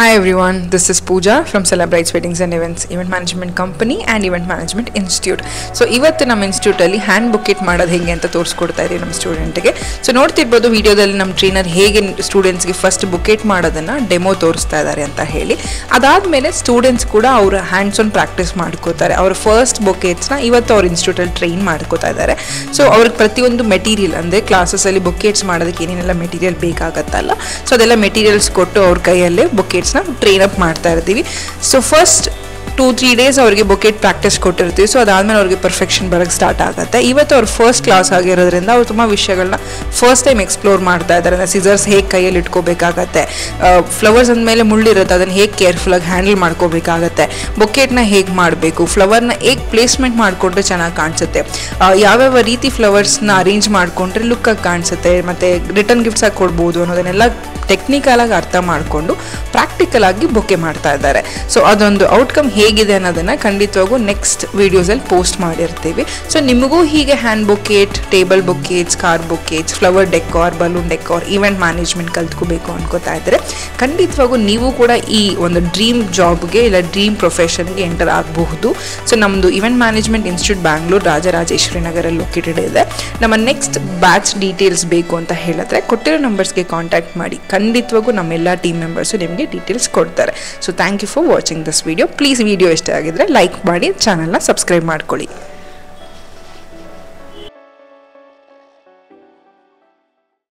Hi everyone, this is Pooja from Celebrates Weddings and Events Event Management Company and Event Management Institute. So ಇವತ್ತು ನಮ್ಮ ಇನ್ಸ್ಟಿಟ್ಯೂಟಲ್ಲಿ hand ಬುಕೆಟ್ ಮಾಡೋದು ಹೇಗೆ ಅಂತ ತೋರಿಸ್ಕೊಡ್ತಾ ಇದ್ದೀವಿ ನಮ್ಮ ಸ್ಟೂಡೆಂಟ್ಗೆ ಸೊ ನೋಡ್ತಿರ್ಬೋದು ವಿಡಿಯೋದಲ್ಲಿ ನಮ್ಮ ಟ್ರೈನರ್ ಹೇಗೆ ಸ್ಟೂಡೆಂಟ್ಸ್ಗೆ ಫಸ್ಟ್ ಬುಕೆಟ್ ಮಾಡೋದನ್ನು ಡೆಮೋ ತೋರಿಸ್ತಾ ಇದ್ದಾರೆ ಅಂತ ಹೇಳಿ ಅದಾದಮೇಲೆ ಸ್ಟೂಡೆಂಟ್ಸ್ ಕೂಡ ಅವರು ಹ್ಯಾಂಡ್ಸ್ ಆನ್ ಪ್ರಾಕ್ಟೀಸ್ ಮಾಡ್ಕೋತಾರೆ ಅವ್ರ ಫಸ್ಟ್ ಬುಕೆಟ್ಸ್ನ ಇವತ್ತು ಅವ್ರ ಇನ್ಸ್ಟಿಟ್ಯೂಟಲ್ಲಿ ಟ್ರೈನ್ ಮಾಡ್ಕೋತಾ ಇದ್ದಾರೆ ಸೊ ಅವ್ರಿಗೆ ಪ್ರತಿಯೊಂದು ಮೆಟೀರಿಯಲ್ ಅಂದರೆ ಕ್ಲಾಸಸಲ್ಲಿ ಬುಕೆಟ್ಸ್ ಮಾಡೋದಕ್ಕೆ ಏನೇನೆಲ್ಲ ಮೆಟೀರಿಯಲ್ ಬೇಕಾಗತ್ತಲ್ಲ ಸೊ ಅದೆಲ್ಲ ಮೆಟೀರಿಯಲ್ಸ್ ಕೊಟ್ಟು ಅವ್ರ ಕೈಯಲ್ಲೇ ಬುಕೆಟ್ಸ್ನ ಟ್ರೈನ್ ಅಪ್ ಮಾಡ್ತಾ ಇರ್ತೀವಿ so first two three days ಅವ್ರಿಗೆ ಬೊಕೆಟ್ ಪ್ರಾಕ್ಟೀಸ್ ಕೊಟ್ಟಿರ್ತೀವಿ ಸೊ ಅದಾದಮೇಲೆ ಅವ್ರಿಗೆ ಪರ್ಫೆಕ್ಷನ್ ಬರೋಕ್ಕೆ ಸ್ಟಾರ್ಟ್ ಆಗುತ್ತೆ ಇವತ್ತು ಅವ್ರು ಫಸ್ಟ್ ಕ್ಲಾಸ್ ಆಗಿರೋದ್ರಿಂದ ಅವ್ರು ತುಂಬ ವಿಷಯಗಳನ್ನ ಫಸ್ಟ್ ಟೈಮ್ ಎಕ್ಸ್ಪ್ಲೋರ್ ಮಾಡ್ತಾ ಇದ್ದಾರೆ ಸಿಸರ್ಸ್ ಹೇಗೆ ಕೈಯಲ್ಲಿ ಇಟ್ಕೋಬೇಕಾಗತ್ತೆ ಫ್ಲವರ್ಸ್ ಅಂದಮೇಲೆ ಮುಳ್ಳಿರುತ್ತೆ ಅದನ್ನು ಹೇಗೆ ಕೇರ್ಫುಲ್ಲಾಗಿ ಹ್ಯಾಂಡಲ್ ಮಾಡ್ಕೋಬೇಕಾಗತ್ತೆ ಬೊಕೆಟ್ನ ಹೇಗೆ ಮಾಡಬೇಕು ಫ್ಲವರ್ನ ಹೇಗೆ ಪ್ಲೇಸ್ಮೆಂಟ್ ಮಾಡಿಕೊಂಡ್ರೆ ಚೆನ್ನಾಗಿ ಕಾಣಿಸುತ್ತೆ ಆ, ಯಾವ್ಯಾವ ರೀತಿ ಫ್ಲವರ್ಸ್ನ ಅರೇಂಜ್ ಮಾಡಿಕೊಂಡ್ರೆ ಲುಕ್ಕಾಗಿ ಕಾಣಿಸುತ್ತೆ ಮತ್ತು ರಿಟರ್ನ್ ಗಿಫ್ಟ್ಸ್ ಆಗಿ ಕೊಡ್ಬೋದು ಅನ್ನೋದನ್ನೆಲ್ಲ ಟೆಕ್ನಿಕಲಾಗಿ ಅರ್ಥ ಮಾಡಿಕೊಂಡು ಪ್ರಾಕ್ಟಿಕಲ್ ಆಗಿ ಬೊಕ್ಕೆ ಮಾಡ್ತಾ ಇದ್ದಾರೆ ಸೊ ಅದೊಂದು ಔಟ್ಕಮ್ ಹೇಗಿದೆ ಅನ್ನೋದನ್ನು ಖಂಡಿತವಾಗೂ ನೆಕ್ಸ್ಟ್ ವೀಡಿಯೋಸಲ್ಲಿ ಪೋಸ್ಟ್ ಮಾಡಿರ್ತೀವಿ ಸೊ ನಿಮಗೂ ಹೀಗೆ hand bouquet table bouquets car bouquets flower decor balloon decor event management ಕಲ್ತ್ಕೋಬೇಕು ಅನ್ಕೋತಾ ಇದ್ದರೆ ಖಂಡಿತವಾಗೂ ನೀವು ಕೂಡ ಈ ಒಂದು ಡ್ರೀಮ್ ಜಾಬ್ಗೆ ಇಲ್ಲ ಡ್ರೀಮ್ ಪ್ರೊಫೆಷನ್ಗೆ ಎಂಟರ್ ಆಗಬಹುದು ಸೊ ನಮ್ಮದು event management institute Bangalore Rajarajeshwari ನಗರಲ್ಲಿ ಲೊಕೇಟೆಡ್ ಇದೆ ನಮ್ಮ ನೆಕ್ಸ್ಟ್ ಬ್ಯಾಚ್ ಡೀಟೇಲ್ಸ್ ಬೇಕು ಅಂತ ಹೇಳಿದ್ರೆ ಕೊಟ್ಟಿರೋ ನಂಬರ್ಸ್ಗೆ ಕಾಂಟ್ಯಾಕ್ಟ್ ಮಾಡಿ ಖಂಡಿತವಾಗೂ ನಮ್ಮೆಲ್ಲ ಟೀಮ್ ಮೆಂಬರ್ಸು ನಿಮಗೆ ಡೀಟೇಲ್ಸ್ ಕೊಡ್ತಾರೆ so thank you for watching this video please video ಇಷ್ಟ ಆಗಿದ್ರೆ ಲೈಕ್ ಮಾಡಿ ಚಾನಲ್ನ ಸಬ್ಸ್ಕ್ರೈಬ್ ಮಾಡ್ಕೊಳ್ಳಿ